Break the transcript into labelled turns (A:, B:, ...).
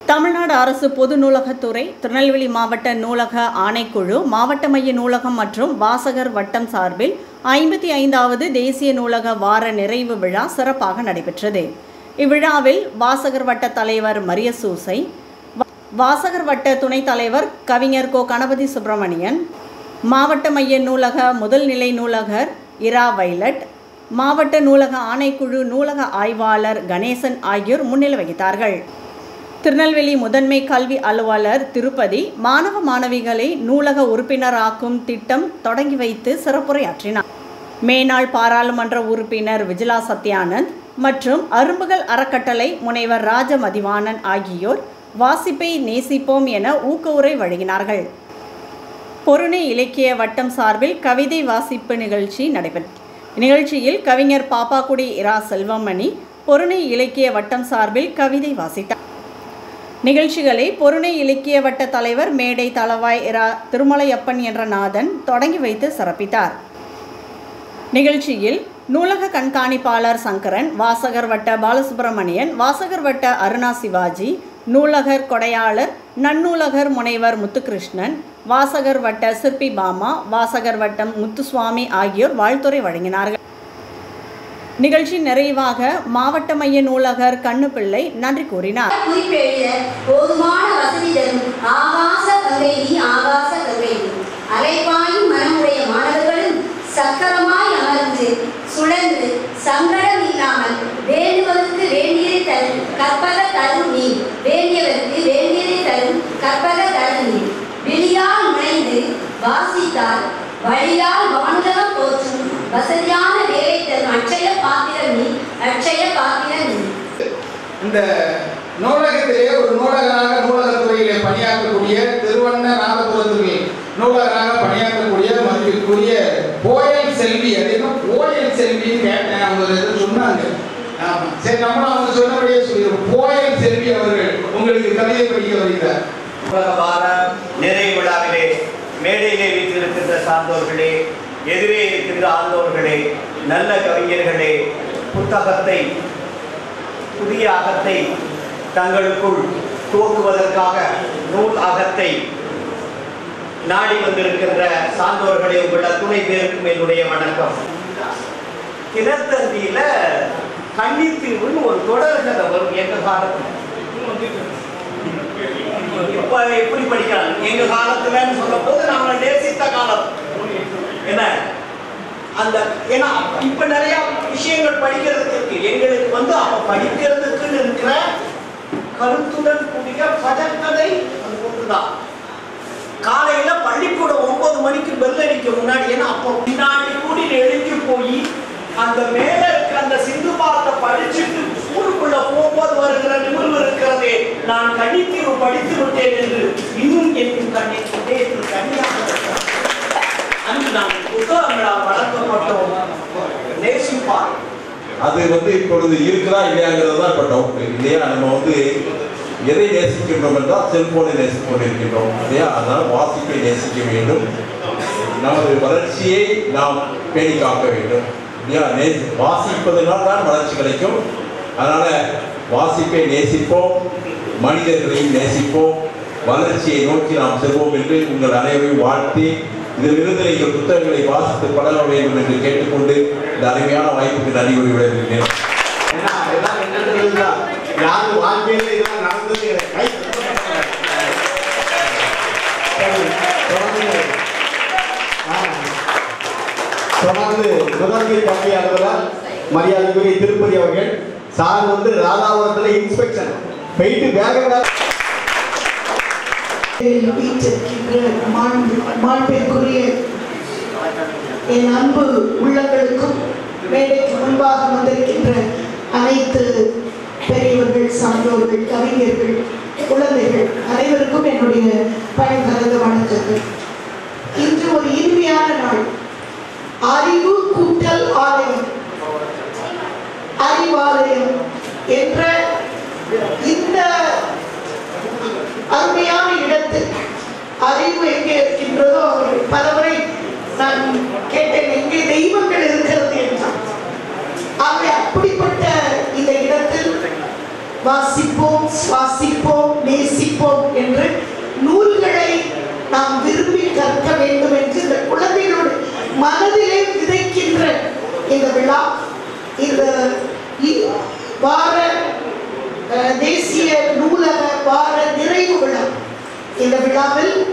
A: தமிழ்நாடு அரசு பொது நூலகத்துறை திருநெல்வேலி மாவட்ட நூலக ஆணைக்குழு மாவட்ட மைய நூலகம் மற்றும் வாசகர் வட்டம் சார்பில் ஐம்பத்தி ஐந்தாவது தேசிய நூலக வார நிறைவு விழா சிறப்பாக நடைபெற்றது இவ்விழாவில் வாசகர் வட்ட தலைவர் மரியசூசை வா- வாசகர் வட்ட துணைத் தலைவர் கவிஞர் கோ கணபதி சுப்பிரமணியன் மாவட்ட மைய நூலக முதல் நிலை நூலகர் இரா வைலட் மாவட்ட நூலக ஆணைக்குழு நூலக ஆய்வாளர் கணேசன் ஆகியோர் முன்னிலை வகித்தார்கள் திருநெல்வேலி முதன்மை கல்வி அலுவலர் திருப்பதி மாணவ மாணவிகளை நூலக உறுப்பினராக்கும் திட்டம் தொடங்கி வைத்து சிறப்புரையாற்றினார் மேனாள் பாராளுமன்ற உறுப்பினர் விஜிலா சத்யானந்த் மற்றும் அரும்புகள் அறக்கட்டளை முனைவர் ராஜ மதிவாணன் ஆகியோர் வாசிப்பை நேசிப்போம் என ஊக்கவுரை வழங்கினார்கள் பொருணை இலக்கிய வட்டம் சார்பில் கவிதை வாசிப்பு நிகழ்ச்சி நடைபெற்றது நிகழ்ச்சியில் கவிஞர் பாப்பாக்குடி இரா செல்வமணி பொருணை இலக்கிய வட்டம் சார்பில் கவிதை வாசித்தார் நிகழ்ச்சிகளை பொருணை இலக்கிய வட்ட தலைவர் மேடை தளவாய் இரா திருமலையப்பன் என்ற நாதன் தொடங்கி வைத்து சிறப்பித்தார் நிகழ்ச்சியில் நூலக கண்காணிப்பாளர் சங்கரன் வாசகர் வட்ட பாலசுப்பிரமணியன் வாசகர் வட்ட அருணா சிவாஜி நூலகர் கொடையாளர் நன்னூலகர் முனைவர் முத்துகிருஷ்ணன் வாசகர் வட்ட சிற்பி பாமா வாசகர் வட்டம் முத்துசுவாமி ஆகியோர் வாழ்த்துரை வழங்கினார்கள் நிகழ்ச்சி நிறைவாக மாவட்ட மைய நூலகர் கண்ணுப்பிள்ளை நன்றி கூறினார்
B: குறிப்பெழுத போதுமான வசதி தரும் ஆகாச கங்கை நீ ஆகாச கங்கை நீ அலைப்பாயும் மனமுடைய மாணவர்களும் சக்கரமாய் அமர்ந்து சுழன்று சங்கடம் இல்லாமல் வேண்டுவதற்கு வேண்டியதை தரும் கற்பக தரும் நீ வேண்டியவருக்கு வேண்டியதை தரும் கற்பக தரும் நீ வெளியால் முனைந்து வாசித்தால் வழியால் வானுலகம் போற்றும் வசதியான வேலை தரும் அட்சய பாத்திரம் நீ அட்சய பாத்திரம் நீ
C: இந்த நூலகத்திலே ஒரு நூலகராக நூலகத்துறையிலே பணியாற்றக்கூடிய திருவண்ண நாதபுரத்தில் நூலகராக பணியாற்றக்கூடிய மதிப்பிற்குரிய போயல் செல்வி அது என்ன போயல் செல்வின்னு கேட்டேன் அவங்க ஏதோ சொன்னாங்க ஆமா சரி நம்மளும் அவங்க சொன்னபடியே சொல்லிடுவோம் போயல் செல்வி அவர்கள் உங்களுக்கு கவிதை படிக்க வருகிறார்
D: உலக வார நிறைவு விழாவிலே மேடையிலே வீற்றிருக்கின்ற சார்ந்தோர்களே எதிரே இருக்கின்ற ஆழ்ந்தோர்களே நல்ல கவிஞர்களே புத்தகத்தை புதிய அகத்தை தங்களுக்குள் துவக்குவதற்காக நூல் அகத்தை நாடி வந்திருக்கின்ற சான்றோர்களே உங்கள் அத்துணை பேருக்கும் என்னுடைய வணக்கம் தினத்தந்தியில கன்னித்தீவுன்னு ஒரு தொடர்கதை வரும் எங்க காலத்துல இப்ப எப்படி படிக்கலாம் எங்க காலத்துலன்னு சொல்ல போது நம்மளை நேசித்த காலம் என்ன அந்த ஏன்னா இப்ப நிறைய விஷயங்கள் படிக்கிறதுக்கு இருக்கு எங்களுக்கு வந்து அப்ப படிக்கிறதுக்குன்னு இருக்கிற கருத்துடன் கூடிய பதக்கதை அது ஒன்றுதான் காலையில பள்ளிக்கூடம் ஒன்பது மணிக்கு பெல் அடிக்க முன்னாடி ஏன்னா அப்போ முன்னாடி கூடி எழுதி போய் அந்த மேல இருக்கிற அந்த சிந்து பாலத்தை படிச்சுட்டு ஸ்கூலுக்குள்ள போகும்போது வருகிற நிமிர்வு இருக்கிறதே நான் கன்னித்தீவு படித்து விட்டேன் என்று இன்னும் என் கண்ணை கொண்டே என்று கண்ணியாக இருக்கிறார். அன்று நாம் புத்தகங்களால் வளர்க்கப்பட்டோம் நேசிப்பார்
E: அது வந்து இப்பொழுது இருக்குதா இல்லையாங்கிறது தான் இப்போ டவுட் இல்லையா நம்ம வந்து எதை நேசிக்கின்றோம் என்றால் செல்போனை நேசித்துக் கொண்டிருக்கின்றோம் இல்லையா அதனால் வாசிப்பை நேசிக்க வேண்டும் நமது வளர்ச்சியை நாம் பேணி காக்க வேண்டும் இல்லையா நே வாசிப்பதனால் தான் வளர்ச்சி கிடைக்கும் அதனால வாசிப்பை நேசிப்போம் மனிதர்களையும் நேசிப்போம் வளர்ச்சியை நோக்கி நாம் செல்வோம் என்று உங்கள் அனைவரையும் வாழ்த்தி இதிலிருந்து நீங்கள் புத்தகங்களை வாசித்து பழக வேண்டும் என்று கேட்டுக்கொண்டு இந்த அருமையான வாய்ப்புக்கு நன்றி கூறி விடைபெறுகிறேன்
C: ஏன்னா அதெல்லாம் என்னன்றது தான் யாரும் வாழ்க்கையில இதெல்லாம் நடந்தது கிடையாது. கை சரி, தொடர்ந்து ஆ, தொடர்ந்து முதன்மை கல்வி அலுவலர் மரியாதைக்குரிய திருப்பதி அவர்கள் சார் வந்து ராதாபுரத்துல இன்ஸ்பெக்ஷன் போயிட்டு வேக வேக
F: வீட்டிற்கின்ற மாண்பு மாண்பிற்குரிய என் அன்பு உள்ளங்களுக்கும் மேடைக்கு முன்பாக வந்திருக்கின்ற அனைத்து பெரியவர்கள் சான்றோர்கள் கவிஞர்கள் குழந்தைகள் அனைவருக்கும் என்னுடைய பணி கலந்த வணக்கங்கள் இன்று ஒரு இனிமையான நாள் அறிவு கூட்டல் ஆலயம் அறிவாலயம் என்ற இந்த அருமையான இடத்தில் அறிவு எங்கே இருக்கின்றதோ அவர்கள் பலமுறை நான் கேட்டேன் எங்கே தெய்வங்கள் இருக்கிறது என்றார் ஆகவே அப்படிப்பட்ட இந்த இடத்தில் வாசிப்போம் சுவாசிப்போம் நேசிப்போம் இந்த விழா இந்த இ- வார அஹ், தேசிய நூலக வார நிறைவு விழா இந்த விழாவில்